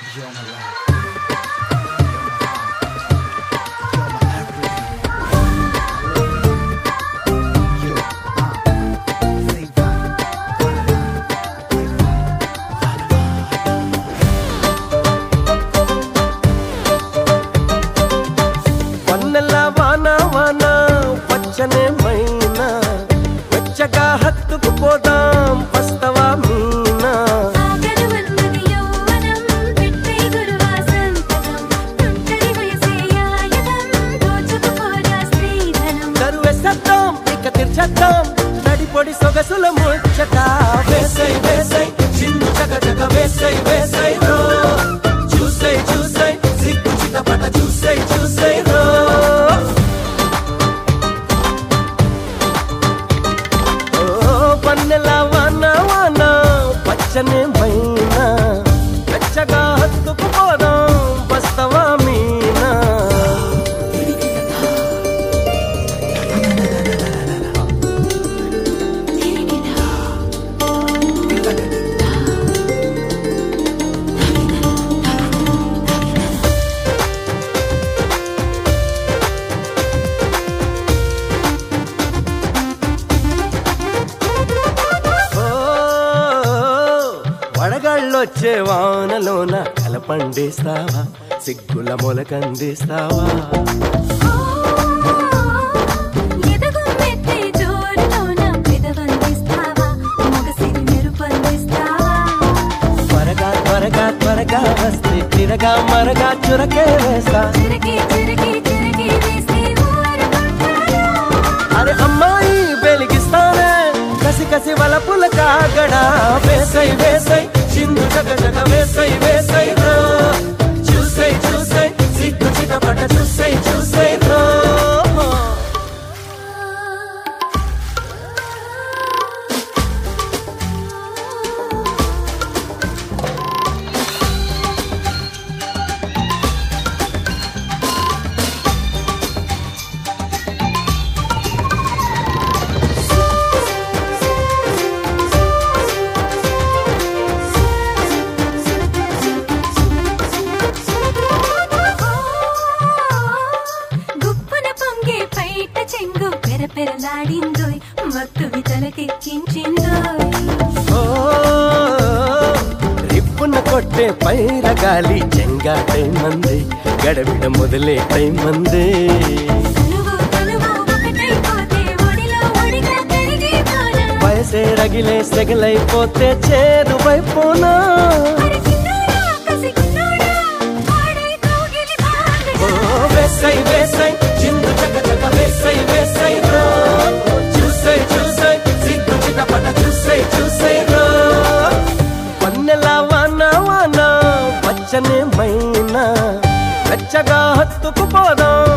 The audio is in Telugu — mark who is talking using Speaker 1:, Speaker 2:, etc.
Speaker 1: You're my life. You're my heart. You're my everything. You, uh, say bye.
Speaker 2: వన్నెల వాన వాన పచ్చనే మైనా వెచ్చగా హత్తుకు పోదాం వస్తవా మీనా
Speaker 3: ఆగడువన్నది యౌవనం పెట్టే గురువాసంతకం తుంటరి వయసే యాయదం దోచుకుపోరా స్త్రీధనం
Speaker 2: కరువెసేద్దాం ఇక తీర్చేద్దాం నడిపొడి సొగసుల ముచ్చట వేసై వేసై చిందు చక చక వేసై వేసై రో చూసై చూసై సిగ్గు చిటపట చూసై చూసై రో ఓ పన్నెల వాన వాన పచ్చని మైనా వెచ్చగా హత్తుకు పోదాం వస్తవా మీనా ఓ, వడగాళ్ళొచ్చే వానలోన కలపండిస్తావా సిగ్గుల మొలకందిస్తావా
Speaker 3: ఎదగొమ్మెత్తే జోరులోన పెదవందిస్తావా మగసిరి మెరుపందిస్తావా
Speaker 2: త్వరగా త్వరగా త్వరగా వస్తే తిరగా మరగా చురకే వేస్తా
Speaker 3: చిరకి చిరకి చిరకి వేస్తే ఊరుకుంటారా
Speaker 2: అరే అమ్మాయి వెలిగిస్తానే కసి కసి వలపుల కాగడా వేసై వేసై చిందు జగ జగ వేసై వేసై రో చూసై చూసై సిగ్గు చిటపట చూసై చూసై రో
Speaker 3: గుప్పున పొంగే పైట చెంగు పెరపెరలాడిందోయ్ మత్తువి తలకెక్కించిందోయ్
Speaker 2: ఓ రిప్పున కొట్టే పైర గాలి చెంగాటై మంది గడబిడ మొదలే టైం మంది
Speaker 3: తనువు తనువు ఒకటైపోతే ఒడిలో ఒడిగా కరిగిపోనా
Speaker 2: వయసే రగిలే సెగలైపోతే చేరువైపోనా
Speaker 3: మరి చిన్నోడా కసిగున్నోడా ఆడై కౌగిలి
Speaker 2: ఓ
Speaker 3: బాంధగా
Speaker 2: వేసై వేసై చిందు చక చక వేసై వేసై రో చూసై చూసై సిగ్గు చిటపట చూసై చూసై రో పన్నెల వాన వాన పచ్చని మైనా వెచ్చగా హత్తుకు పోదాం